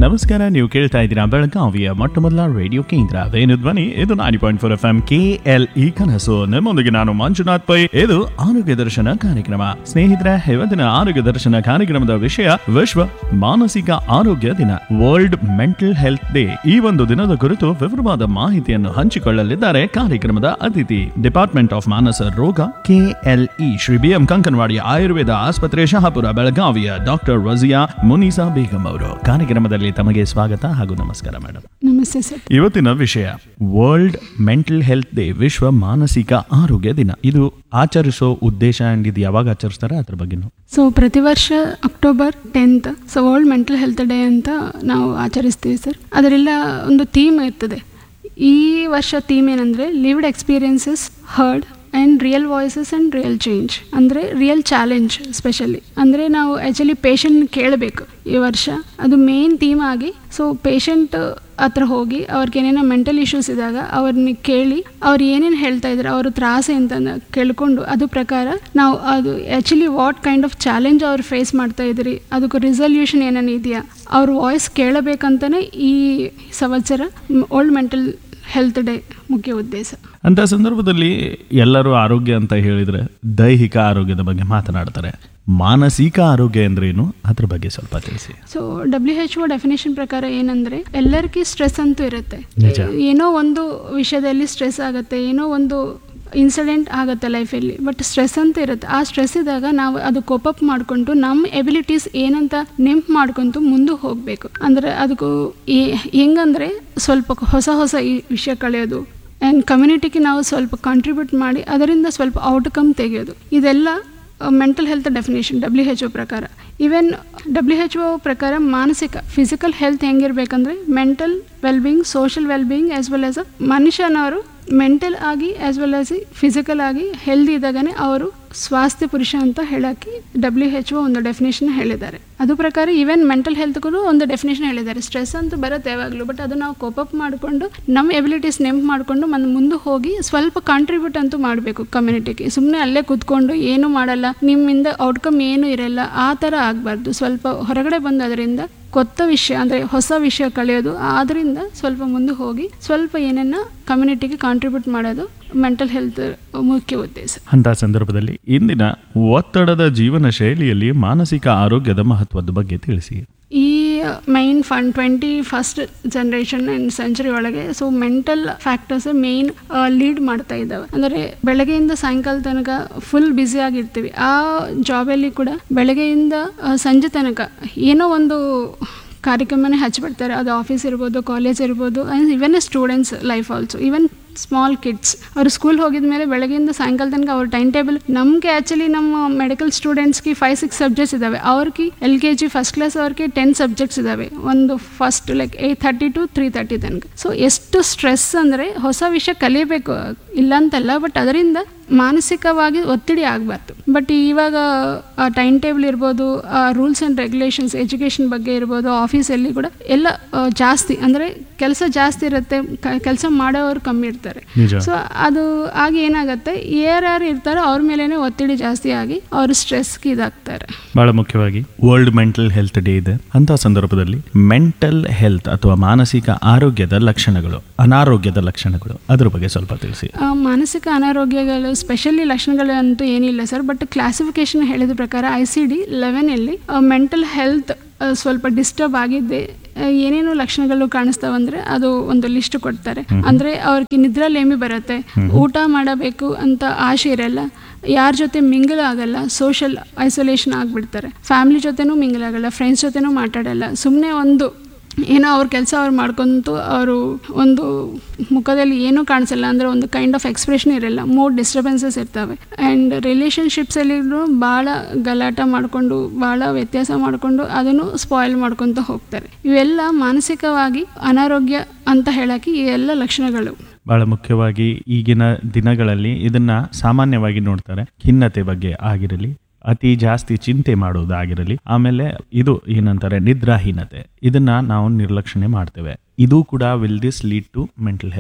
ನಮಸ್ಕಾರ ನೀವು ಕೇಳ್ತಾ ಇದ್ದೀರಾ ಬೆಳಗಾವಿಯ ಮೊಟ್ಟ ಮೊದಲ ರೇಡಿಯೋ ಕೇಂದ್ರ ವೇಣು ಧ್ವನಿ ಇದು ninety point four F M K L E ಕನಸು ನಿಮ್ಮೊಂದಿಗೆ ನಾನು ಮಂಜುನಾಥ್ ಪೈ ಇದು ಆರೋಗ್ಯ ದರ್ಶನ ಕಾರ್ಯಕ್ರಮ ಸ್ನೇಹಿತರೆ ಇವತ್ತಿನ ಆರೋಗ್ಯ ದರ್ಶನ ಕಾರ್ಯಕ್ರಮದ ವಿಷಯ ವಿಶ್ವ ಮಾನಸಿಕ ಆರೋಗ್ಯ ದಿನ ವರ್ಲ್ಡ್ ಮೆಂಟಲ್ ಹೆಲ್ತ್ ಡೇ ಈ ಒಂದು ದಿನದ ಕುರಿತು ವಿವರವಾದ ಮಾಹಿತಿಯನ್ನು ಹಂಚಿಕೊಳ್ಳಲಿದ್ದಾರೆ ಕಾರ್ಯಕ್ರಮದ ಅತಿಥಿ ಡಿಪಾರ್ಟ್ಮೆಂಟ್ ಆಫ್ ಮಾನಸ ರೋಗ KLE Shri B M Kankanawadi Ayurveda ಆಸ್ಪತ್ರೆ ಶಹಾಪುರ ಬೆಳಗಾವಿಯ ಡಾಕ್ಟರ್ ರಜಿಯಾ ಮುನೀಸಾ ಬೇಗಂ ಅವರು ಕಾರ್ಯಕ್ರಮದಲ್ಲಿ ತಮಗೆ ಸ್ವಾಗತ ಹಾಗೂ ನಮಸ್ಕಾರ ಮೇಡಮ್ ನಮಸ್ತೆ ಸರ್ ಇವತ್ತಿನ ವಿಷಯ ವರ್ಲ್ಡ್ ಮೆಂಟಲ್ ಹೆಲ್ತ್ ಡೇ ವಿಶ್ವ ಮಾನಸಿಕ ಆರೋಗ್ಯ ದಿನ ಇದು ಆಚರಿಸೋ ಉದ್ದೇಶ ಅಂಡ್ ಇದು ಯಾವಾಗ ಆಚರಿಸ್ತಾರೆ ಅದ್ರ ಬಗ್ಗೆನು ಸೊ ಪ್ರತಿ ವರ್ಷ October tenth so world mental health day ಅಂತ ನಾವು ಆಚರಿಸ್ತೀವಿ ಸರ್ ಅದರೆಲ್ಲ ಒಂದು ಥೀಮ್ ಇರ್ತದೆ ಈ ವರ್ಷ ಥೀಮ್ ಏನಂದರೆ lived experiences heard and real voices and real change ಅಂದರೆ ರಿಯಲ್ ಚಾಲೆಂಜ್ ಸ್ಪೆಷಲಿ ಅಂದರೆ ನಾವು ಆ್ಯಕ್ಚುಲಿ ಪೇಷಂಟ್ ಕೇಳಬೇಕು ಈ ವರ್ಷ ಅದು ಮೇನ್ ಥೀಮ್ ಆಗಿ ಸೊ ಪೇಷಂಟ್ ಹತ್ರ ಹೋಗಿ ಅವ್ರಿಗೆ ಏನೇನೋ ಮೆಂಟಲ್ ಇಶ್ಯೂಸ್ ಇದ್ದಾಗ ಅವ್ರನ್ನ ಕೇಳಿ ಅವ್ರು ಏನೇನು ಹೇಳ್ತಾ ಇದ್ದಾರೆ ಅವ್ರ ತ್ರಾಸೆ ಅಂತ ಕೇಳ್ಕೊಂಡು ಅದು ಪ್ರಕಾರ ನಾವು ಅದು actually what kind of challenge ಅವ್ರು ಫೇಸ್ ಮಾಡ್ತಾ ಇದ್ರಿ ಅದಕ್ಕೆ ರಿಸಲ್ಯೂಷನ್ ಏನೇನು ಇದೆಯಾ ಅವ್ರ ವಾಯ್ಸ್ ಕೇಳಬೇಕಂತಲೇ ಈ ಸಂವತ್ಸರ ಓಲ್ಡ್ ಮೆಂಟಲ್ ಹೆಲ್ತ್ ಡೇ ಮುಖ್ಯ ಉದ್ದೇಶ ಅಂತ ಸಂದರ್ಭದಲ್ಲಿ ಎಲ್ಲರೂ ಆರೋಗ್ಯ ಅಂತ ಹೇಳಿದ್ರೆ ದೈಹಿಕ ಆರೋಗ್ಯದ ಬಗ್ಗೆ ಮಾತನಾಡ್ತಾರೆ ಮಾನಸಿಕ ಆರೋಗ್ಯ ಅಂದ್ರೇನು ಅದ್ರ ಬಗ್ಗೆ ಸ್ವಲ್ಪ ತಿಳಿಸಿ so W H O definition ಪ್ರಕಾರ ಏನಂದ್ರೆ ಎಲ್ಲರಿಗೂ ಸ್ಟ್ರೆಸ್ ಅಂತೂ ಇರುತ್ತೆ ನಿಜ. ಏನೋ ಒಂದು ವಿಷಯದಲ್ಲಿ ಸ್ಟ್ರೆಸ್ ಆಗುತ್ತೆ ಏನೋ ಒಂದು ಇನ್ಸಿಡೆಂಟ್ ಆಗುತ್ತೆ ಲೈಫಲ್ಲಿ ಬಟ್ ಸ್ಟ್ರೆಸ್ ಅಂತ ಇರುತ್ತೆ ಆ ಸ್ಟ್ರೆಸ್ ಇದ್ದಾಗ ನಾವು ಅದು ಕೋಪಪ್ ಮಾಡಿಕೊಂಡು ನಮ್ಮ ಎಬಿಲಿಟೀಸ್ ಏನಂತ ನೆಂಪು ಮಾಡ್ಕೊಂತು ಮುಂದೆ ಹೋಗಬೇಕು ಅಂದರೆ ಅದಕ್ಕೂ ಏ- ಹೆಂಗಂದ್ರೆ ಸ್ವಲ್ಪ ಹೊಸ ಹೊಸ ಈ ವಿಷಯ ಕಳೆಯೋದು ಆ್ಯಂಡ್ ಕಮ್ಯುನಿಟಿಗೆ ನಾವು ಸ್ವಲ್ಪ ಕಾಂಟ್ರಿಬ್ಯೂಟ್ ಮಾಡಿ ಅದರಿಂದ ಸ್ವಲ್ಪ ಔಟ್ಕಮ್ ತೆಗೆಯೋದು ಇದೆಲ್ಲ mental health definition W H O ಪ್ರಕಾರ ಈವನ್ ಡಬ್ಲ್ಯೂ ಎಚ್ ಒ ಪ್ರಕಾರ ಮಾನಸಿಕ ಫಿಸಿಕಲ್ ಹೆಲ್ತ್ ಹೆಂಗಿರ್ಬೇಕಂದ್ರೆ mental wellbeing social wellbeing as well as ಅ ಮನುಷ್ಯನವರು ಮೆಂಟಲ್ ಆಗಿ ಆ್ಯಸ್ ವೆಲ್ ಆಸ್ ಫಿಸಿಕಲ್ ಆಗಿ ಹೆಲ್ದಿ ಇದ್ದಾಗನೇ ಅವರು ಸ್ವಾಸ್ಥ್ಯ ಪುರುಷ ಅಂತ ಹೇಳಕ್ಕೆ ಡಬ್ಲ್ಯೂ ಎಚ್ ಒ ಒಂದು ಡೆಫಿನೇಷನ್ ಹೇಳಿದ್ದಾರೆ ಅದು ಪ್ರಕಾರ ಈವನ್ ಮೆಂಟಲ್ ಹೆಲ್ತ್ಗೂ ಒಂದು ಡೆಫಿನೇಷನ್ ಹೇಳಿದ್ದಾರೆ ಸ್ಟ್ರೆಸ್ ಅಂತೂ ಬರುತ್ತೆ ಯಾವಾಗಲೂ ಬಟ್ ಅದು ನಾವು ಕೋಪಪ್ ಮಾಡಿಕೊಂಡು ನಮ್ಮ ಎಬಿಲಿಟೀಸ್ ನೆಂಪು ಮಾಡಿಕೊಂಡು మన ಮುಂದೆ ಹೋಗಿ ಸ್ವಲ್ಪ ಕಾಂಟ್ರಿಬ್ಯೂಟ್ ಅಂತೂ ಮಾಡಬೇಕು ಕಮ್ಯುನಿಟಿಗೆ ಸುಮ್ಮನೆ ಅಲ್ಲೇ ಕೂತ್ಕೊಂಡು ಏನು ಮಾಡಲ್ಲ ನಿಮ್ಮಿಂದ ಔಟ್ಕಮ್ ಏನು ಇರಲ್ಲ ಆ ಥರ ಆಗಬಾರ್ದು ಸ್ವಲ್ಪ ಹೊರಗಡೆ ಬಂದು ಅದರಿಂದ ಕೊತ್ತ ವಿಷಯ ಅಂದರೆ ಹೊಸ ವಿಷಯ ಕಲಿಯೋದು ಅದರಿಂದ ಸ್ವಲ್ಪ ಮುಂದೆ ಹೋಗಿ ಸ್ವಲ್ಪ ಏನನ್ನ ಕಮ್ಯುನಿಟಿಗೆ ಕಾಂಟ್ರಿಬ್ಯೂಟ್ ಮಾಡೋದು ಮೆಂಟಲ್ ಹೆಲ್ತ್ ಮುಖ್ಯ ಉದ್ದೇಶ ಅಂತ ಸಂದರ್ಭದಲ್ಲಿ ಇಂದಿನ ಒತ್ತಡದ ಜೀವನ ಶೈಲಿಯಲ್ಲಿ ಮಾನಸಿಕ ಆರೋಗ್ಯದ ಮಹತ್ವದ ಬಗ್ಗೆ ತಿಳಿಸಿ ಈ ಮೈನ್ ಫಂಡ್ twenty first generation and century ಒಳಗೆ so mental factors main lead ಮಾಡ್ತಾ ಇದ್ದಾವೆ ಅಂದರೆ ಬೆಳಗ್ಗೆಯಿಂದ ಸಾಯಂಕಾಲ ತನಕ ಫುಲ್ ಬ್ಯುಸಿ ಆಗಿರ್ತೀವಿ ಆ ಜಾಬಲ್ಲಿ ಕೂಡ ಬೆಳಗ್ಗೆಯಿಂದ ಆ, ಸಂಜೆ ತನಕ ಏನೋ ಒಂದು ಕಾರ್ಯಕ್ರಮನೇ ಹಚ್ಚಿಬಿಡ್ತಾರೆ ಅದು ಆಫೀಸ್ ಇರ್ಬೋದು ಕಾಲೇಜ್ ಇರ್ಬೋದು even students life also even small kids ಅವರು ಸ್ಕೂಲ್ ಹೋಗಿದ ಮೇಲೆ ಬೆಳಗ್ಗೆಯಿಂದ ಸಾಯಂಕಾಲ ತನಕ ಅವ್ರ ಟೈಮ್ ಟೇಬಲ್ ನಮಗೆ ಆ್ಯಕ್ಚುಲಿ ನಮ್ಮ ಮೆಡಿಕಲ್ ಸ್ಟೂಡೆಂಟ್ಸ್ಗೆ ಫೈವ್ ಸಿಕ್ಸ್ ಸಬ್ಜೆಕ್ಟ್ಸ್ ಇದ್ದಾವೆ ಅವ್ರಿಗೆ L K G first class ಅವ್ರಿಗೆ ಟೆನ್ ಸಬ್ಜೆಕ್ಟ್ಸ್ ಇದ್ದಾವೆ ಒಂದು first like eight thirty to three thirty ತನಕ ಸೊ ಎಷ್ಟು ಸ್ಟ್ರೆಸ್ ಅಂದರೆ ಹೊಸ ವಿಷಯ ಕಲಿಯಬೇಕು ಇಲ್ಲ ಅಂತಲ್ಲ ಬಟ್ ಅದರಿಂದ ಮಾನಸಿಕವಾಗಿ ಒತ್ತಡಿ ಆಗಬಾರ್ದು ಬಟ್ ಇವಾಗ ಆ ಟೈಮ್ ಟೇಬಲ್ ಇರ್ಬೋದು ಆ ರೂಲ್ಸ್ ಆ್ಯಂಡ್ ರೆಗ್ಯುಲೇಷನ್ಸ್ ಎಜುಕೇಷನ್ ಬಗ್ಗೆ ಇರ್ಬೋದು ಆಫೀಸಲ್ಲಿ ಕೂಡ ಎಲ್ಲ ಆ, ಜಾಸ್ತಿ ಅಂದರೆ ಕೆಲಸ ಜಾಸ್ತಿ ಇರುತ್ತೆ ಕೆಲಸ ಮಾಡೋರು ಕಮ್ಮಿ ಇರ್ತಾರೆ ನಿಜ ಸೊ ಅದು ಆಗ ಏನಾಗುತ್ತೆ ಯಾರ್ಯಾರು ಇರ್ತಾರೋ ಅವ್ರ ಮೇಲೇನೆ ಒತ್ತಡಿ ಜಾಸ್ತಿ ಆಗಿ ಅವರು ಸ್ಟ್ರೆಸ್ಗೆ ಇದಾಗ್ತಾರೆ ಬಹಳ ಮುಖ್ಯವಾಗಿ ವರ್ಲ್ಡ್ ಮೆಂಟಲ್ ಹೆಲ್ತ್ ಡೇ ಇದೆ ಅಂತ ಸಂದರ್ಭದಲ್ಲಿ ಮೆಂಟಲ್ ಹೆಲ್ತ್ ಅಥವಾ ಮಾನಸಿಕ ಆರೋಗ್ಯದ ಲಕ್ಷಣಗಳು ಅನಾರೋಗ್ಯದ ಲಕ್ಷಣಗಳು ಅದ್ರ ಬಗ್ಗೆ ಸ್ವಲ್ಪ ತಿಳಿಸಿ ಆ, ಮಾನಸಿಕ ಅನಾರೋಗ್ಯಗಳು ಸ್ಪೆಷಲಿ ಲಕ್ಷಣಗಳಂತೂ ಏನಿಲ್ಲ ಸರ್ ಬಟ್ ಕ್ಲಾಸಿಫಿಕೇಶನ್ ಹೇಳಿದ ಪ್ರಕಾರ ಐ ಸಿ ಡಿ ಲೆವೆನಲ್ಲಿ ಮೆಂಟಲ್ ಹೆಲ್ತ್ ಸ್ವಲ್ಪ ಡಿಸ್ಟರ್ಬ್ ಆಗಿದ್ದೆ ಆ, ಏನೇನು ಲಕ್ಷಣಗಳು ಕಾಣಿಸ್ತಾವಂದ್ರೆ ಅದು ಒಂದು ಲಿಸ್ಟ್ ಕೊಡ್ತಾರೆ ಅಂದ್ರೆ ಅವ್ರಿಗೆ ನಿದ್ರಾಲೇಮಿ ಬರುತ್ತೆ ಊಟ ಮಾಡಬೇಕು ಅಂತ ಆಸೆ ಇರಲ್ಲ ಯಾರ ಜೊತೆ ಮಿಂಗಲ್ ಆಗಲ್ಲ ಸೋಷಲ್ ಐಸೋಲೇಷನ್ ಆಗಿಬಿಡ್ತಾರೆ ಫ್ಯಾಮಿಲಿ ಜೊತೆನೂ ಮಿಂಗಲ್ ಆಗಲ್ಲ ಫ್ರೆಂಡ್ಸ್ ಜೊತೆನೂ ಮಾತಾಡಲ್ಲ ಸುಮ್ಮನೆ ಒಂದು ಏನೋ ಅವ್ರ ಕೆಲಸ ಅವ್ರು ಮಾಡ್ಕೊಂತು ಅವರು ಒಂದು ಮುಖದಲ್ಲಿ ಏನೂ ಕಾಣಿಸಲ್ಲ ಅಂದರೆ ಒಂದು ಕೈಂಡ್ ಆಫ್ ಎಕ್ಸ್ಪ್ರೆಷನ್ ಇರಲ್ಲ ಮೂಡ್ ಡಿಸ್ಟರ್ಬೆನ್ಸಸ್ ಇರ್ತವೆ ಆ್ಯಂಡ್ ರಿಲೇಷನ್ಶಿಪ್ಸಲ್ಲಿ ಭಾಳ ಗಲಾಟ ಮಾಡಿಕೊಂಡು ಭಾಳ ವ್ಯತ್ಯಾಸ ಮಾಡಿಕೊಂಡು ಅದನ್ನು ಸ್ಪಾಯ್ಲ್ ಮಾಡ್ಕೊತ ಹೋಗ್ತಾರೆ ಇವೆಲ್ಲ ಮಾನಸಿಕವಾಗಿ ಅನಾರೋಗ್ಯ ಅಂತ ಹೇಳಕ್ಕೆ ಈ ಎಲ್ಲ ಲಕ್ಷಣಗಳು ಬಹಳ ಮುಖ್ಯವಾಗಿ ಈಗಿನ ದಿನಗಳಲ್ಲಿ ಇದನ್ನ ಸಾಮಾನ್ಯವಾಗಿ ನೋಡ್ತಾರೆ ಖಿನ್ನತೆ ಬಗ್ಗೆ ಆಗಿರಲಿ ಅತಿ ಜಾಸ್ತಿ ಚಿಂತೆ ಮಾಡೋದಾಗಿರಲಿ ಆಮೇಲೆ ಇದು ಏನಂತಾರೆ ನಿದ್ರಾಹೀನತೆ ಇದನ್ನ ನಾವು ನಿರ್ಲಕ್ಷಣೆ ಮಾಡ್ತೇವೆ ಇದು ಕೂಡ will this lead to mental health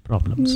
problems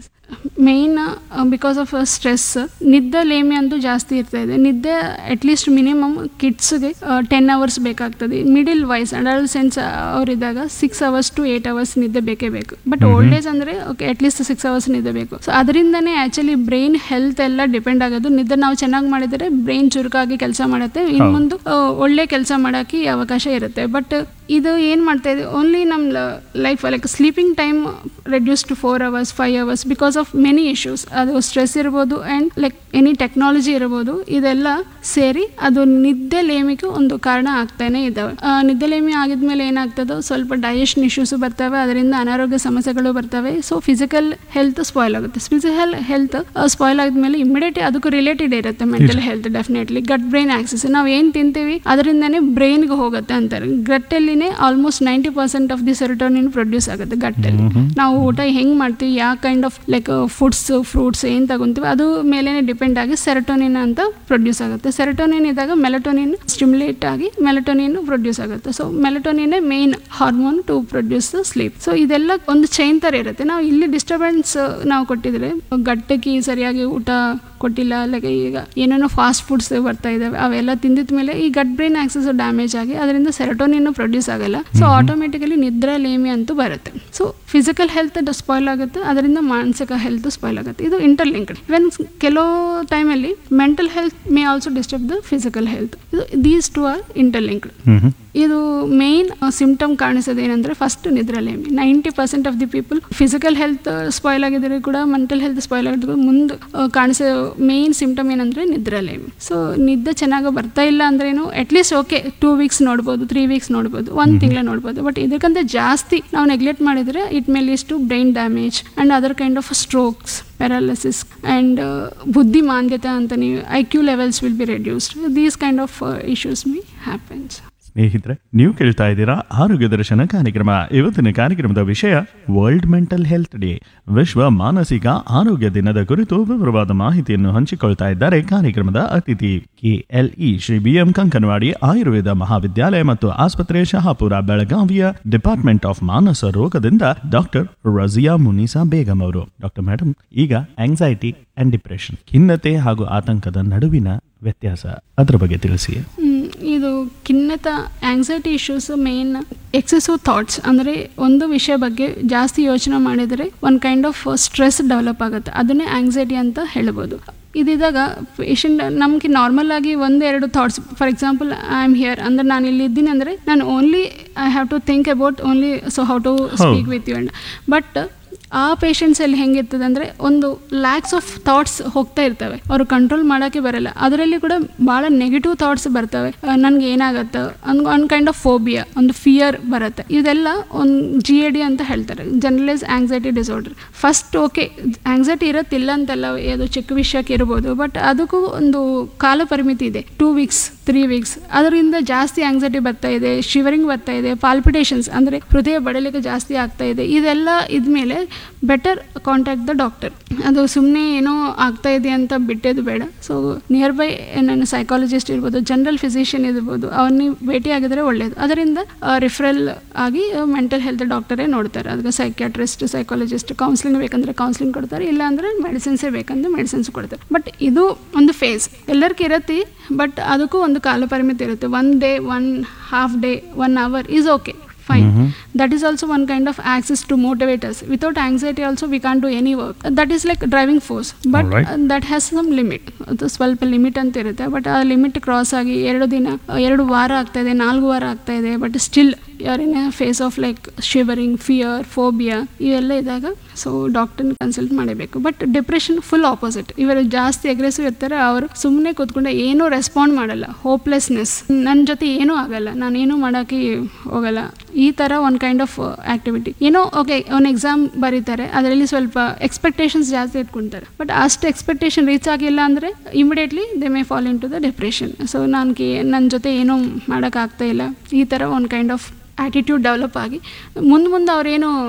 main because of stress ನಿದ್ದೆ ಲೇಮಿ ಅಂತೂ ಜಾಸ್ತಿ ಇರ್ತಾ ಇದೆ ನಿದ್ದೆ ಅಟ್ಲೀಸ್ಟ್ ಮಿನಿಮಮ್ ಕಿಡ್ಸ್ಗೆ ಟೆನ್ ಅವರ್ಸ್ ಬೇಕಾಗ್ತದೆ ಮಿಡಿಲ್ ವೈಸ್ ಅಡಲ್ಸೆನ್ಸ್ ಅವರಿದ್ದಾಗ six hours to eight hours ನಿದ್ದೆ ಬೇಕೇ ಬೇಕು ಬಟ್ ಓಲ್ಡ್ ಏಜ್ ಅಂದರೆ ಓಕೆ ಅಟ್ಲೀಸ್ಟ್ ಸಿಕ್ಸ್ ಅವರ್ಸ್ ನಿದ್ದೆ ಬೇಕು ಸೊ ಅದರಿಂದನೇ ಆ್ಯಕ್ಚುಲಿ ಬ್ರೈನ್ ಹೆಲ್ತ್ ಎಲ್ಲ ಡಿಪೆಂಡ್ ಆಗೋದು ನಿದ್ದೆ ನಾವು ಚೆನ್ನಾಗಿ ಮಾಡಿದರೆ ಬ್ರೈನ್ ಚುರುಕಾಗಿ ಕೆಲಸ ಮಾಡುತ್ತೆ ಇನ್ನು ಹೌದು. ಮುಂದೆ ಆ, ಒಳ್ಳೆ ಕೆಲಸ ಮಾಡೋಕ್ಕೆ ಅವಕಾಶ ಇರುತ್ತೆ ಬಟ್ ಇದು ಏನು ಮಾಡ್ತಾ ಇದೆ ಓನ್ಲಿ ನಮ್ಮ life like sleeping time reduce to four hours five hours because of many issues ಅದು ಸ್ಟ್ರೆಸ್ ಇರ್ಬೋದು ಆ್ಯಂಡ್ ಲೈಕ್ ಎನಿ ಟೆಕ್ನಾಲಜಿ ಇರ್ಬೋದು ಇದೆಲ್ಲ ಸೇರಿ ಅದು ನಿದ್ದೆ ಲೇಮಿಗೆ ಒಂದು ಕಾರಣ ಆಗ್ತಾನೆ ಇದ್ದಾವೆ ಆ, ನಿದ್ದೆ ಲೇಮಿ ಆಗಿದ್ಮೇಲೆ ಏನಾಗ್ತದೋ ಸ್ವಲ್ಪ ಡೈಜೆಷನ್ ಇಶ್ಯೂಸ್ ಬರ್ತವೆ ಅದರಿಂದ ಅನಾರೋಗ್ಯ ಸಮಸ್ಯೆಗಳು ಬರ್ತವೆ ಸೊ ಫಿಸಿಕಲ್ ಹೆಲ್ತ್ ಸ್ಪಾಯ್ಲ್ ಆಗುತ್ತೆ ಫಿಸಿಕಲ್ ಹೆಲ್ತ್ ಸ್ಪಾಯ್ಲ್ ಆದ್ಮೇಲೆ ಇಮಿಡಿಯೇಟ್ ಅದಕ್ಕೂ ರಿಲೇಟೆಡ್ ಇರುತ್ತೆ mental health definitely gut brain axis ನಾವು ಏನು ತಿಂತೀವಿ ಅದರಿಂದನೇ ಬ್ರೈನ್ಗೆ ಹೋಗುತ್ತೆ ಅಂತಾರೆ ಗಟ್ಟಲ್ಲಿನೇ almost ninety percent of the serotonin produce ಆಗುತ್ತೆ ಗಟ್ಟಲ್ಲಿ ನಾವು ಊಟ ಹೆಂಗೆ ಮಾಡ್ತೀವಿ ಯಾವ kind of like foods fruits ಏನು ತಗೊಂತೀವಿ ಅದು ಮೇಲೇ ಡಿಪೆಂಡ್ ಆಗಿ ಸೆರೋಟೋನಿನ್ ಅಂತ ಪ್ರೊಡ್ಯೂಸ್ ಆಗುತ್ತೆ ಸೆರೋಟೋನಿನ್ ಇದ್ದಾಗ ಮೆಲಟೋನಿನ್ ಸ್ಟಿಮ್ಯುಲೇಟ್ ಆಗಿ ಮೆಲಟೋನಿನ್ ಪ್ರೊಡ್ಯೂಸ್ ಆಗುತ್ತೆ ಸೊ ಮೆಲಟೋನಿನೇ main hormone to produce the sleep so ಇದೆಲ್ಲ ಒಂದು ಚೈನ್ ಥರ ಇರುತ್ತೆ ನಾವು ಇಲ್ಲಿ ಡಿಸ್ಟರ್ಬೆನ್ಸ್ ನಾವು ಕೊಟ್ಟಿದ್ರೆ ಗಟ್ಟಕ್ಕೆ ಸರಿಯಾಗಿ ಊಟ ಕೊಟ್ಟಿಲ್ಲ ಲೈಕ್ ಈಗ ಏನೇನೋ ಫಾಸ್ಟ್ ಫುಡ್ಸ್ ಬರ್ತಾ ಇದಾವೆ ಅವೆಲ್ಲ ತಿಂದಿದ ಮೇಲೆ ಈ ಗಟ್ ಬ್ರೈನ್ ಆಕ್ಸಸ್ ಡ್ಯಾಮೇಜ್ ಆಗಿ ಅದರಿಂದ ಸೆರೋಟೋನಿನ್ ಪ್ರೊಡ್ಯೂಸ್ ಆಗಲ್ಲ ಸೊ ಆಟೋಮೆಟಿಕಲಿ ನಿದ್ರಾ ಲೇಮಿ ಅಂತೂ ಬರುತ್ತೆ ಸೊ ಫಿಸಿಕಲ್ ಹೆಲ್ತ್ ಸ್ಪಾಯ್ಲ್ ಆಗುತ್ತೆ ಅದರಿಂದ ಮಾನಸಿಕ ಹೆಲ್ತ್ ಸ್ಪಾಯ್ಲ್ ಆಗುತ್ತೆ ಇದು ಇಂಟರ್ಲಿಂಕ್ಡ್ ಇವನ್ ಕೆಲವು ಟೈಮಲ್ಲಿ mental health may also disturb the physical health ಇದು ದೀಸ್ ಟು ಆರ್ ಇಂಟರ್ಲಿಂಕ್ಡ್ ಇದು ಮೇನ್ ಸಿಂಪ್ಟಮ್ ಕಾಣಿಸೋದು ಏನಂದ್ರೆ ಫಸ್ಟ್ ನಿದ್ರಲೇಮಿ ninety percent of the people physical health spoil ಆಗಿದ್ರೆ ಕೂಡ ಮೆಂಟಲ್ ಹೆಲ್ತ್ ಸ್ಪಾಯ್ಲ್ ಆಗಿದ್ರು ಮುಂದೆ ಕಾಣಿಸೋ ಮೇನ್ ಸಿಂಪ್ಟಮ್ ಏನಂದ್ರೆ ನಿದ್ರಲೇಮಿ ಸೊ ನಿದ್ದೆ ಚೆನ್ನಾಗಿ ಬರ್ತಾ ಇಲ್ಲ ಅಂದ್ರೇನು ಅಟ್ಲೀಸ್ಟ್ ಓಕೆ ಟೂ ವೀಕ್ಸ್ ನೋಡ್ಬೋದು ತ್ರೀ ವೀಕ್ಸ್ ನೋಡ್ಬೋದು ಒಂದು ತಿಂಗಳ ನೋಡ್ಬೋದು ಬಟ್ ಇದಕ್ಕಂತ ಜಾಸ್ತಿ ನಾವು ನೆಗ್ಲೆಕ್ಟ್ ಮಾಡಿದರೆ ಇಟ್ ಮೇಲೆ ಇಷ್ಟು brain damage and other kind of strokes paralysis and ಬುದ್ಧಿಮಾಂದ್ಯತೆ ಅಂತ ನೀವು I Q levels will be reduced these kind of issues me happens ಸ್ನೇಹಿತರೆ ನೀವು ಕೇಳ್ತಾ ಇದ್ದೀರಾ ಆರೋಗ್ಯ ದರ್ಶನ ಕಾರ್ಯಕ್ರಮ ಇವತ್ತಿನ ಕಾರ್ಯಕ್ರಮದ ವಿಷಯ ವರ್ಲ್ಡ್ ಮೆಂಟಲ್ ಹೆಲ್ತ್ ಡೇ ವಿಶ್ವ ಮಾನಸಿಕ ಆರೋಗ್ಯ ದಿನದ ಕುರಿತು ವಿವರವಾದ ಮಾಹಿತಿಯನ್ನು ಹಂಚಿಕೊಳ್ತಾ ಇದ್ದಾರೆ ಕಾರ್ಯಕ್ರಮದ ಅತಿಥಿ KLE Shri B M Kankanawadi Ayurveda Mahavidyalaya ಮತ್ತು ಆಸ್ಪತ್ರೆ ಶಹಾಪುರ ಬೆಳಗಾವಿಯ ಡಿಪಾರ್ಟ್ಮೆಂಟ್ ಆಫ್ ಮಾನಸ ರೋಗದಿಂದ ಡಾಕ್ಟರ್ ರಜಿಯಾ ಮುನಿಸಾ ಬೇಗಂ ಅವರು ಡಾಕ್ಟರ್ ಮೇಡಮ್ ಈಗ ಆಂಗ್ಸೈಟಿ ಅಂಡ್ ಡಿಪ್ರೆಷನ್ ಖಿನ್ನತೆ ಹಾಗೂ ಆತಂಕದ ನಡುವಿನ ವ್ಯತ್ಯಾಸ ಅದರ ಬಗ್ಗೆ ತಿಳಿಸಿ ಮ್, ಇದು ಖಿನ್ನತ anxiety issues main excessive thoughts ಅಂದರೆ ಒಂದು ವಿಷಯ ಬಗ್ಗೆ ಜಾಸ್ತಿ ಯೋಚನೆ ಮಾಡಿದರೆ ಒಂದು ಕೈಂಡ್ ಆಫ್ ಸ್ಟ್ರೆಸ್ ಡೆವಲಪ್ ಆಗುತ್ತೆ ಅದನ್ನೇ ಆಂಗ್ಸೈಟಿ ಅಂತ ಹೇಳ್ಬೋದು ಇದಿದಾಗ ಪೇಷಂಟ್ ನಮಗೆ ನಾರ್ಮಲ್ ಆಗಿ ಒಂದೆರಡು thoughts for example I am here ಅಂದ್ರೆ ನಾನು ಇಲ್ಲಿ ಇದ್ದೀನಿ ಅಂದರೆ ನಾನು only I have to think about only so how to speak with you and but ಆ ಪೇಷಂಟ್ಸಲ್ಲಿ ಹೆಂಗಿರ್ತದೆ ಅಂದರೆ ಒಂದು ಲ್ಯಾಕ್ಸ್ ಆಫ್ ಥಾಟ್ಸ್ ಹೋಗ್ತಾ ಇರ್ತವೆ ಅವರು ಕಂಟ್ರೋಲ್ ಮಾಡೋಕ್ಕೆ ಬರಲ್ಲ ಅದರಲ್ಲಿ ಕೂಡ ಭಾಳ ನೆಗೆಟಿವ್ ಥಾಟ್ಸ್ ಬರ್ತವೆ ನನಗೆ ಏನಾಗುತ್ತೆ ಒಂದು ಒಂದು ಕೈಂಡ್ ಆಫ್ ಫೋಬಿಯಾ ಒಂದು ಫಿಯರ್ ಬರುತ್ತೆ ಇದೆಲ್ಲ ಒಂದು ಜಿ ಎ ಡಿ ಅಂತ ಹೇಳ್ತಾರೆ generalize anxiety disorder first okay anxiety ಇರತ್ತಿಲ್ಲ ಅಂತಲ್ಲ ಅದು ಚಿಕ್ಕ ವಿಷಯಕ್ಕೆ ಇರ್ಬೋದು ಬಟ್ ಅದಕ್ಕೂ ಒಂದು ಕಾಲ ಪರಿಮಿತಿ ಇದೆ ಟೂ ವೀಕ್ಸ್ ತ್ರೀ ವೀಕ್ಸ್ ಅದರಿಂದ ಜಾಸ್ತಿ ಆಂಗ್ಸೈಟಿ ಬರ್ತಾ ಇದೆ ಶಿವರಿಂಗ್ ಬರ್ತಾ ಇದೆ ಪಾಲ್ಪಿಟೇಷನ್ಸ್ ಅಂದರೆ ಹೃದಯ ಬಡಲಿಕ್ಕೆ ಜಾಸ್ತಿ ಆಗ್ತಾ ಇದೆ ಇದೆಲ್ಲ ಇದ್ಮೇಲೆ ಬೆಟರ್ ಕಾಂಟ್ಯಾಕ್ಟ್ ದ ಡಾಕ್ಟರ್ ಅದು ಸುಮ್ಮನೆ ಏನೋ ಆಗ್ತಾ ಇದೆ ಅಂತ ಬಿಟ್ಟೇದು ಬೇಡ ಸೊ ನಿಯರ್ ಬೈ ನನ್ನ ಸೈಕಾಲಜಿಸ್ಟ್ ಇರ್ಬೋದು ಜನರಲ್ ಫಿಸಿಷಿಯನ್ ಇರ್ಬೋದು ಅವನ್ನ ಭೇಟಿ ಆಗಿದ್ರೆ ಒಳ್ಳೆಯದು ಅದರಿಂದ ರಿಫರಲ್ ಆಗಿ ಮೆಂಟಲ್ ಹೆಲ್ತ್ ಡಾಕ್ಟರೇ ನೋಡ್ತಾರೆ ಅದಕ್ಕೆ ಸೈಕ್ಯಾಟ್ರಿಸ್ಟ್ ಸೈಕಾಲಜಿಸ್ಟ್ ಕೌನ್ಸಿಲಿಂಗ್ ಬೇಕಂದ್ರೆ ಕೌನ್ಸಿಲಿಂಗ್ ಕೊಡ್ತಾರೆ ಇಲ್ಲ ಅಂದರೆ ಮೆಡಿಸಿನ್ಸೇ ಬೇಕಂದ್ರೆ ಮೆಡಿಸಿನ್ಸ್ ಕೊಡ್ತಾರೆ ಬಟ್ ಇದು ಒಂದು ಫೇಸ್ ಎಲ್ಲರಿಗೂ ಇರತ್ತೆ ಬಟ್ ಅದಕ್ಕೂ ಒಂದು ಕಾಲ ಪರಿಮಿತಿ ಇರುತ್ತೆ one day one half day one hour is okay fine that is also one kind of access to motivate us without anxiety also we can't do any work that is like driving force but Alright. uh, that has some limit ಅದು ಸ್ವಲ್ಪ limit ಅಂತ ಇರುತ್ತೆ but ಆ limit cross ಆಗಿ ಎರಡು ದಿನ ಆ, ಎರಡು ವಾರ ಆಗ್ತಾ ಇದೆ ನಾಲ್ಕು ವಾರ ಆಗ್ತಾ ಇದೆ ಬಟ್ ಸ್ಟಿಲ್ ಯಾರ್ in phase of like shivering fear phobia ಇವೆಲ್ಲ ಇದ್ದಾಗ ಸೊ ಡಾಕ್ಟರ್ನ ಕನ್ಸಲ್ಟ್ ಮಾಡಬೇಕು ಬಟ್ ಡಿಪ್ರೆಷನ್ ಫುಲ್ ಆಪೋಸಿಟ್ ಇವರು ಜಾಸ್ತಿ ಅಗ್ರೆಸಿವ್ ಇರ್ತಾರೆ ಅವರು ಸುಮ್ಮನೆ ಕೂತ್ಕೊಂಡು ಏನೂ ರೆಸ್ಪಾಂಡ್ ಮಾಡಲ್ಲ ಹೋಪ್ಲೆಸ್ನೆಸ್ ನನ್ನ ಜೊತೆ ಏನೂ ಆಗಲ್ಲ ನಾನು ಏನೂ ಮಾಡೋಕ್ಕೆ ಹೋಗಲ್ಲ ಈ ಥರ ಒಂದು ಕೈಂಡ್ ಆಫ್ ಆ್ಯಕ್ಟಿವಿಟಿ ಏನೋ ಓಕೆ ಒಂದು ಎಕ್ಸಾಮ್ ಬರೀತಾರೆ ಅದರಲ್ಲಿ ಸ್ವಲ್ಪ ಎಕ್ಸ್ಪೆಕ್ಟೇಷನ್ಸ್ ಜಾಸ್ತಿ ಇಟ್ಕೊತಾರೆ ಬಟ್ ಅಷ್ಟು ಎಕ್ಸ್ಪೆಕ್ಟೇಷನ್ ರೀಚ್ ಆಗಿಲ್ಲ ಅಂದರೆ immediately they may fall in to the depression so ನನಗೆ ನನ್ನ ಜೊತೆ ಏನೂ ಮಾಡೋಕ್ಕಾಗ್ತಾ ಇಲ್ಲ ಈ ಥರ ಒಂದು ಕೈಂಡ್ ಆಫ್ ಆ್ಯಟಿಟ್ಯೂಡ್ ಡೆವಲಪ್ ಆಗಿ ಮುಂದೆ ಮುಂದೆ ಅವರೇನು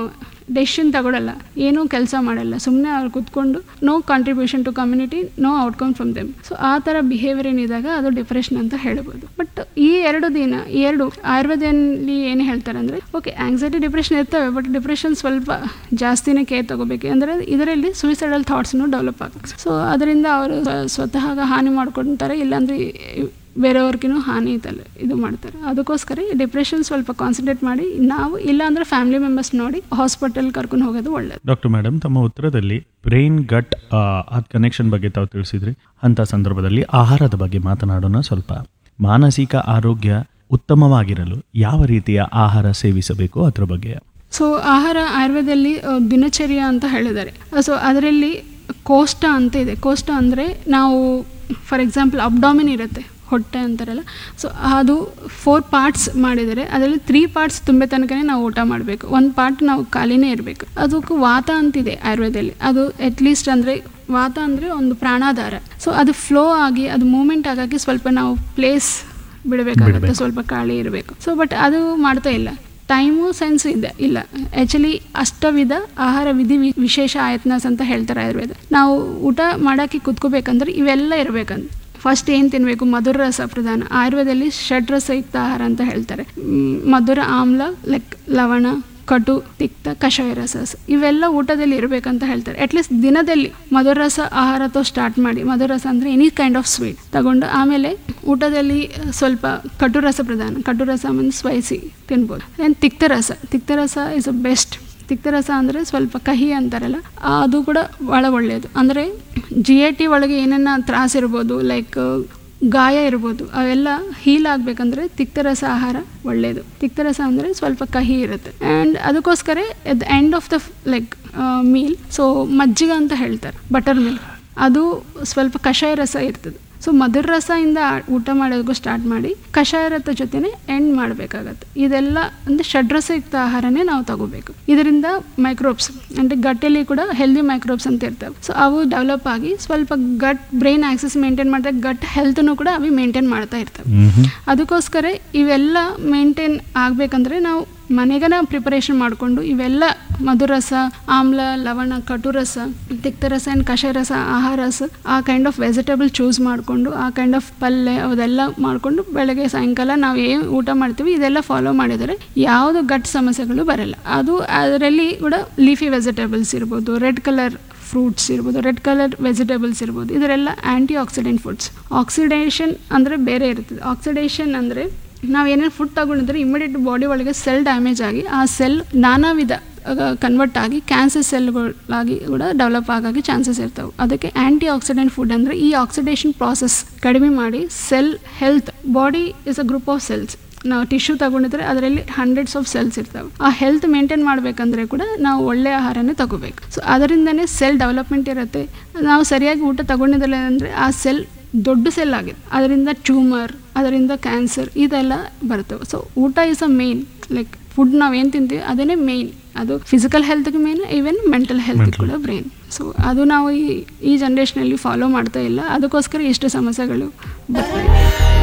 ಡೆಸಿಷನ್ ತಗೊಳ್ಳಲ್ಲ ಏನೂ ಕೆಲಸ ಮಾಡಲ್ಲ ಸುಮ್ಮನೆ ಅವ್ರು ಕುತ್ಕೊಂಡು no contribution to community no outcome from them so ಆ ಥರ ಬಿಹೇವಿಯರ್ ಏನಿದಾಗ ಅದು ಡಿಪ್ರೆಷನ್ ಅಂತ ಹೇಳ್ಬೋದು ಬಟ್ ಈ ಎರಡು ದಿನ ಈ ಎರಡು ಆಯುರ್ವೇದಲ್ಲಿ ಏನು ಹೇಳ್ತಾರೆ ಅಂದರೆ ಓಕೆ ಆಂಗ್ಸೈಟಿ ಡಿಪ್ರೆಷನ್ ಇರ್ತವೆ ಬಟ್ ಡಿಪ್ರೆಷನ್ ಸ್ವಲ್ಪ ಜಾಸ್ತಿನೇ ಕೇರ್ ತಗೋಬೇಕು ಅಂದರೆ ಇದರಲ್ಲಿ ಸುಯಿಸೈಡಲ್ ಥಾಟ್ಸ್ನು ಡೆವಲಪ್ ಆಗುತ್ತೆ ಸೊ ಅದರಿಂದ ಅವರು ಸ್ವತಃ ಹಾನಿ ಮಾಡ್ಕೊತಾರೆ ಇಲ್ಲಾಂದರೆ ಬೇರೆಯವ್ರಿಗೂ ಹಾನಿ ತಲೆ ಇದು ಮಾಡ್ತಾರೆ ಅದಕ್ಕೋಸ್ಕರ ಈ ಡಿಪ್ರೆಷನ್ ಸ್ವಲ್ಪ ಕಾನ್ಸಂಟ್ರೇಟ್ ಮಾಡಿ ನಾವು ಇಲ್ಲಾಂದ್ರೆ ಫ್ಯಾಮಿಲಿ ಮೆಂಬರ್ಸ್ ನೋಡಿ ಹಾಸ್ಪಿಟಲ್ ಕರ್ಕೊಂಡು ಹೋಗೋದು ಒಳ್ಳೇದು ಡಾಕ್ಟರ್ ಮೇಡಮ್ ತಮ್ಮ ಉತ್ತರದಲ್ಲಿ ಬ್ರೈನ್ ಗಟ್ ಆ ಕನೆಕ್ಷನ್ ಬಗ್ಗೆ ತಾವು ತಿಳಿಸಿದ್ರಿ ಅಂತ ಸಂದರ್ಭದಲ್ಲಿ ಆಹಾರದ ಬಗ್ಗೆ ಮಾತನಾಡೋಣ ಸ್ವಲ್ಪ ಮಾನಸಿಕ ಆರೋಗ್ಯ ಉತ್ತಮವಾಗಿರಲು ಯಾವ ರೀತಿಯ ಆಹಾರ ಸೇವಿಸಬೇಕು ಅದರ ಬಗ್ಗೆ ಸೊ ಆಹಾರ ಆಯುರ್ವೇದದಲ್ಲಿ ಆ, ದಿನಚರ್ಯ ಅಂತ ಹೇಳಿದ್ದಾರೆ ಸೊ ಅದರಲ್ಲಿ ಕೋಷ್ಟ ಅಂತ ಇದೆ ಕೋಷ್ಟ ಅಂದರೆ ನಾವು ಫಾರ್ ಎಕ್ಸಾಂಪಲ್ ಅಬ್ಡಾಮಿನ್ ಇರುತ್ತೆ ಹೊಟ್ಟೆ ಅಂತಾರಲ್ಲ ಸೊ ಅದು ಫೋರ್ ಪಾರ್ಟ್ಸ್ ಮಾಡಿದರೆ ಅದರಲ್ಲಿ ತ್ರೀ ಪಾರ್ಟ್ಸ್ ತುಂಬೆ ತನಕನೇ ನಾವು ಊಟ ಮಾಡಬೇಕು ಒಂದು ಪಾರ್ಟ್ ನಾವು ಖಾಲಿನೇ ಇರಬೇಕು ಅದಕ್ಕೆ ವಾತ ಅಂತಿದೆ ಆಯುರ್ವೇದದಲ್ಲಿ ಅದು ಅಟ್ಲೀಸ್ಟ್ ಅಂದರೆ ವಾತ ಅಂದರೆ ಒಂದು ಪ್ರಾಣಾಧಾರ ಸೊ ಅದು ಫ್ಲೋ ಆಗಿ ಅದು ಮೂಮೆಂಟ್ ಆಗಾಗೆ ಸ್ವಲ್ಪ ನಾವು ಪ್ಲೇಸ್ ಬಿಡಬೇಕಾಗುತ್ತೆ ಬಿಡ್ಬೇಕು. ಸ್ವಲ್ಪ ಖಾಲಿ ಇರಬೇಕು ಸೊ ಬಟ್ ಅದು ಮಾಡ್ತಾ ಇಲ್ಲ ಟೈಮು ಸೆನ್ಸ್ ಇದೆ ಇಲ್ಲ ಆ್ಯಕ್ಚುಲಿ ಅಷ್ಟವಿಧ ಆಹಾರ ವಿಧಿ ವಿ- ವಿಶೇಷ ಆಯತ್ನಸ್ ಅಂತ ಹೇಳ್ತಾರೆ ಆಯುರ್ವೇದ ನಾವು ಊಟ ಮಾಡೋಕ್ಕೆ ಕುತ್ಕೋಬೇಕಂದ್ರೆ ಇವೆಲ್ಲ ಇರಬೇಕಂತ ಫಸ್ಟ್ ಏನು ತಿನ್ನಬೇಕು ಮಧುರ ರಸ ಪ್ರಧಾನ ಆಯುರ್ವೇದದಲ್ಲಿ ಷಡ್ರಸಯುಕ್ತ ಆಹಾರ ಅಂತ ಹೇಳ್ತಾರೆ ಮ್, ಮಧುರ ಆಮ್ಲ ಲೈಕ್ ಲವಣ ಕಟು ತಿಕ್ತ ಕಷಾಯ ರಸ ಇವೆಲ್ಲ ಊಟದಲ್ಲಿ ಇರಬೇಕಂತ ಹೇಳ್ತಾರೆ ಅಟ್ಲೀಸ್ಟ್ ದಿನದಲ್ಲಿ ಮಧುರ ರಸ ಆಹಾರతో ಸ್ಟಾರ್ಟ್ ಮಾಡಿ ಮಧುರ ರಸ ಅಂದರೆ ಎನಿ ಕೈಂಡ್ ಆಫ್ ಸ್ವೀಟ್ ತಗೊಂಡು ಆಮೇಲೆ ಊಟದಲ್ಲಿ ಸ್ವಲ್ಪ ಕಟು ರಸ ಪ್ರಧಾನ ಕಟು ರಸ ಮೀನ್ಸ್ ಸ್ಪೈಸಿ ತಿನ್ಬೋದು ಆ್ಯಂಡ್ ತಿಕ್ತರಸ ತಿಕ್ತರಸ ಇಸ್ ಅ ಬೆಸ್ಟ್ ತಿಕ್ತರಸ ಅಂದರೆ ಸ್ವಲ್ಪ ಕಹಿ ಅಂತಾರಲ್ಲ ಅದು ಕೂಡ ಭಾಳ ಒಳ್ಳೆಯದು ಅಂದರೆ ಜಿ ಎ ಟಿ ಒಳಗೆ ಏನೇನ ತ್ರಾಸ ಇರ್ಬೋದು ಲೈಕ್ ಗಾಯ ಇರ್ಬೋದು ಅವೆಲ್ಲ ಹೀಲ್ ಆಗಬೇಕಂದ್ರೆ ತಿಕ್ತರಸ ಆಹಾರ ಒಳ್ಳೆಯದು ತಿಕ್ತರಸ ಅಂದರೆ ಸ್ವಲ್ಪ ಕಹಿ ಇರುತ್ತೆ ಆ್ಯಂಡ್ ಅದಕ್ಕೋಸ್ಕರ at the end of the like meal so ಮಜ್ಜಿಗೆ ಅಂತ ಹೇಳ್ತಾರೆ ಬಟರ್ ಮಿಲ್ಕ್ ಅದು ಸ್ವಲ್ಪ ಕಷಾಯ ರಸ ಇರ್ತದೆ ಸೊ ಮಧುರ ರಸದಿಂದ ಊಟ ಮಾಡೋದಕ್ಕೂ ಸ್ಟಾರ್ಟ್ ಮಾಡಿ ಕಷಾಯ ರಸ ಜೊತೆನೆ ಎಂಡ್ ಮಾಡಬೇಕಾಗತ್ತೆ ಇದೆಲ್ಲ ಅಂದರೆ ಷಡ್ರಸಯುಕ್ತ ಆಹಾರನೇ ನಾವು ತಗೋಬೇಕು ಇದರಿಂದ ಮೈಕ್ರೋಬ್ಸ್ ಅಂದರೆ ಗಟ್ಟಲ್ಲಿ ಕೂಡ ಹೆಲ್ದಿ ಮೈಕ್ರೋಬ್ಸ್ ಅಂತ ಇರ್ತವೆ ಸೊ ಅವು ಡೆವಲಪ್ ಆಗಿ ಸ್ವಲ್ಪ ಗಟ್ ಬ್ರೈನ್ ಆಕ್ಸೆಸ್ ಮೇಂಟೈನ್ ಮಾಡಿದ್ರೆ ಗಟ್ ಹೆಲ್ತ್ನು ಕೂಡ ಅವು ಮೇಂಟೈನ್ ಮಾಡ್ತಾ ಇರ್ತವೆ ಅದಕ್ಕೋಸ್ಕರ ಇವೆಲ್ಲ ಮೇಂಟೈನ್ ಆಗಬೇಕಂದ್ರೆ ನಾವು ಮನೆಗನ ಪ್ರಿಪರೇಷನ್ ಮಾಡಿಕೊಂಡು ಇವೆಲ್ಲ ಮಧುರಸ ಆಮ್ಲ ಲವಣ ಕಟುರಸ ತಿಕ್ತರಸ ಆ್ಯಂಡ್ ಕಷಾಯ ರಸ ಆಹಾರ ರಸ ಆ ಕೈಂಡ್ ಆಫ್ ವೆಜಿಟೇಬಲ್ ಚೂಸ್ ಮಾಡಿಕೊಂಡು ಆ ಕೈಂಡ್ ಆಫ್ ಪಲ್ಯ ಅದೆಲ್ಲ ಮಾಡಿಕೊಂಡು ಬೆಳಗ್ಗೆ ಸಾಯಂಕಾಲ ನಾವು ಏನು ಊಟ ಮಾಡ್ತೀವಿ ಇದೆಲ್ಲ ಫಾಲೋ ಮಾಡಿದರೆ ಯಾವುದು ಗಟ್ ಸಮಸ್ಯೆಗಳು ಬರಲ್ಲ ಅದು ಅದರಲ್ಲಿ ಕೂಡ ಲೀಫಿ ವೆಜಿಟೇಬಲ್ಸ್ ಇರ್ಬೋದು ರೆಡ್ ಕಲರ್ ಫ್ರೂಟ್ಸ್ ಇರ್ಬೋದು ರೆಡ್ ಕಲರ್ ವೆಜಿಟೇಬಲ್ಸ್ ಇರ್ಬೋದು ಇದರೆಲ್ಲ ಆ್ಯಂಟಿ ಆಕ್ಸಿಡೆಂಟ್ ಫುಡ್ಸ್ ಆಕ್ಸಿಡೇಷನ್ ಅಂದರೆ ಬೇರೆ ಇರ್ತದೆ ಆಕ್ಸಿಡೇಷನ್ ಅಂದರೆ ನಾವು ಏನೇನು ಫುಡ್ ತಗೊಂಡಿದ್ರೆ ಇಮಿಡಿಯೇಟ್ ಬಾಡಿ ಒಳಗೆ ಸೆಲ್ ಡ್ಯಾಮೇಜ್ ಆಗಿ ಆ ಸೆಲ್ ನಾನಾ ವಿಧ ಕನ್ವರ್ಟ್ ಆಗಿ ಕ್ಯಾನ್ಸರ್ ಸೆಲ್ಗಳಾಗಿ ಕೂಡ ಡೆವಲಪ್ ಆಗೋಕ್ಕೆ ಚಾನ್ಸಸ್ ಇರ್ತವೆ ಅದಕ್ಕೆ ಆ್ಯಂಟಿ ಆಕ್ಸಿಡೆಂಟ್ ಫುಡ್ ಅಂದರೆ ಈ ಆಕ್ಸಿಡೇಷನ್ ಪ್ರಾಸೆಸ್ ಕಡಿಮೆ ಮಾಡಿ cell health body is a group of cells ನಾವು ಟಿಶ್ಯೂ ತಗೊಂಡಿದ್ರೆ ಅದರಲ್ಲಿ ಹಂಡ್ರೆಡ್ಸ್ ಆಫ್ ಸೆಲ್ಸ್ ಇರ್ತವೆ ಆ ಹೆಲ್ತ್ ಮೇಂಟೈನ್ ಮಾಡಬೇಕಂದ್ರೆ ಕೂಡ ನಾವು ಒಳ್ಳೆಯ ಆಹಾರನೇ ತಗೋಬೇಕು ಸೊ ಅದರಿಂದನೇ ಸೆಲ್ ಡೆವಲಪ್ಮೆಂಟ್ ಇರುತ್ತೆ ನಾವು ಸರಿಯಾಗಿ ಊಟ ತಗೊಂಡಿದ್ದಿಲ್ಲ ಅಂದರೆ ಆ ಸೆಲ್ ದೊಡ್ಡ ಸೆಲ್ ಆಗಿದೆ ಅದರಿಂದ ಟ್ಯೂಮರ್ ಅದರಿಂದ ಕ್ಯಾನ್ಸರ್ ಇದೆಲ್ಲ ಬರ್ತವೆ ಸೊ ಊಟ is a main like food ನಾವು ಏನು ತಿಂತೀವಿ ಅದೇ ಮೇನ್ ಅದು ಫಿಸಿಕಲ್ ಹೆಲ್ತ್ಗೆ main even mental health Mental. ಕೂಡ ಬ್ರೈನ್ ಸೊ ಅದು ನಾವು ಈ ಈ ಜನ್ರೇಷನಲ್ಲಿ ಫಾಲೋ ಮಾಡ್ತಾ ಇಲ್ಲ ಅದಕ್ಕೋಸ್ಕರ ಇಷ್ಟು ಸಮಸ್ಯೆಗಳು ಬರ್ತಾ ಇದೆ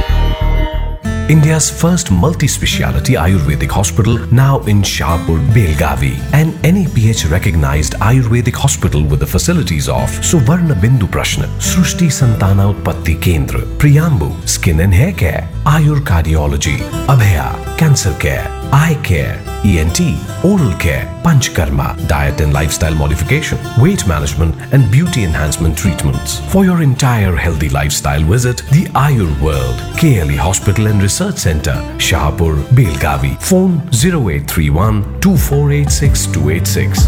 India's first multi-speciality Ayurvedic hospital now in Shahpur, Belgavi. An NAPH recognized Ayurvedic hospital with the facilities of Suvarna Bindu Prashna, Srushti Santana Utpatti Kendra, Priyambu, Skin and Hair Care, Ayur Cardiology, Abhaya, Cancer Care, Eye Care, ENT, Oral Care, Panchkarma, Diet and Lifestyle Modification, Weight Management and Beauty Enhancement Treatments. For your entire healthy lifestyle visit the Ayur World, KLE Hospital and Research Center, Shahpur, Belgavi. Phone 0831 2486 286.